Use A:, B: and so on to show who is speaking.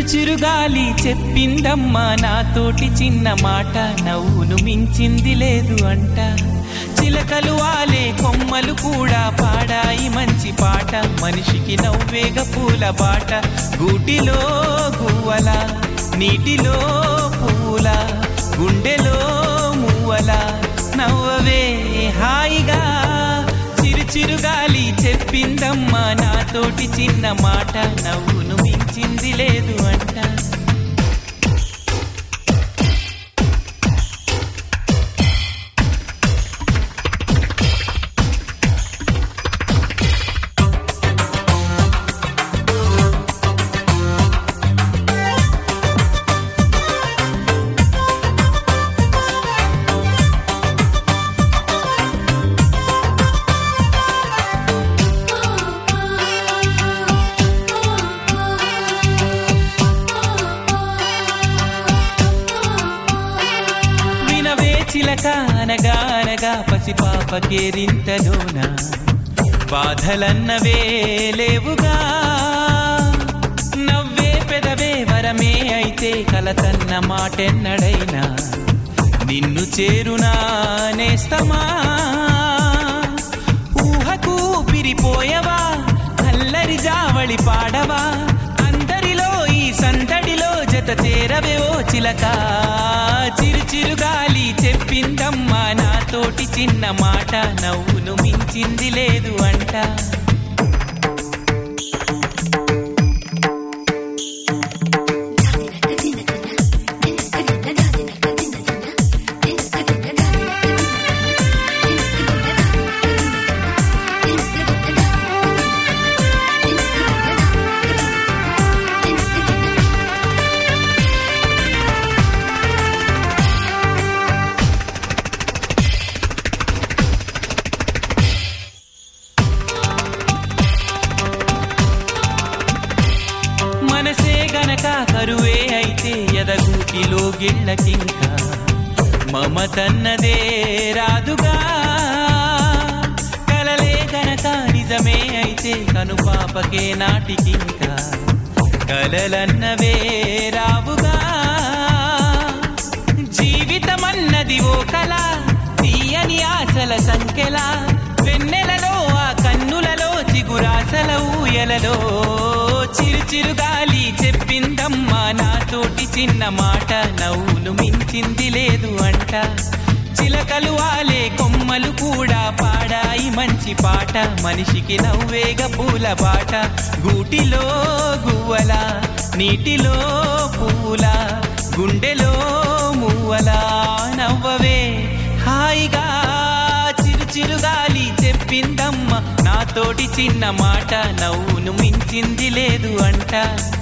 A: చిరుగాలి చెప్పిందమ్మా నాతోటి చిన్న మాట నవ్వును మించింది లేదు అంట చిలకలు వాలే కొమ్మలు కూడా పాడాయి మంచి పాట మనిషికి నవ్వేగ పూల బాట గూటిలో గువ్వల నీటిలో పూల గుండెలో మువ్వల నవ్వవే హాయిగా చిరు చిరుగాలి చెప్పిందమ్మా నాతోటి చిన్న మాట నవ్వును మించింది లేదు అంట వినవే చిలక అనగా అనగా పసిపాప కేరింతలోన బాధలన్నవే లేవుగా నవ్వే పెదవే వరమే అయితే కలతన్న మాటెన్నడైనా నిన్ను చేరునా నేస్తమా ఊహకు పిరిపోయవా అల్లరి జావళి పాడవా అందరిలో ఈ సందడిలో జత చేరవే ఓ చిలక చిరు చిరుగాలి చెప్పిందమ్మా నాతోటి చిన్న మాట నవ్వును మించింది లేదు అంట మనసే గనక కరువే అయితే ఎదగూటిలో గిళ్ళకింకా మమతన్నదే రాదుగా కలలే గనక నిజమే అయితే కనుపాపకే నాటికింకా కలలన్నవే రావుగా జీవితమన్నది ఓ కళ తీయని ఆశల సంఖ్యల వెన్నెలలో ఆ కన్నులలో చిగురాశల ఊయలలో చిరు చిరుగాలి చెప్పిందమ్మా నాతోటి చిన్న మాట నవ్వును మించింది లేదు అంట చిలకలు వాలే కొమ్మలు కూడా పాడాయి మంచి పాట మనిషికి నవ్వేగ పూల బాట గూటిలో గువ్వల నీటిలో పూల గుండెలో మువ్వల నవ్వవే హాయిగా చిరు చిరుగాలి చెప్పిందమ్మ నాతోటి చిన్న మాట నవ్వును మించింది లేదు అంట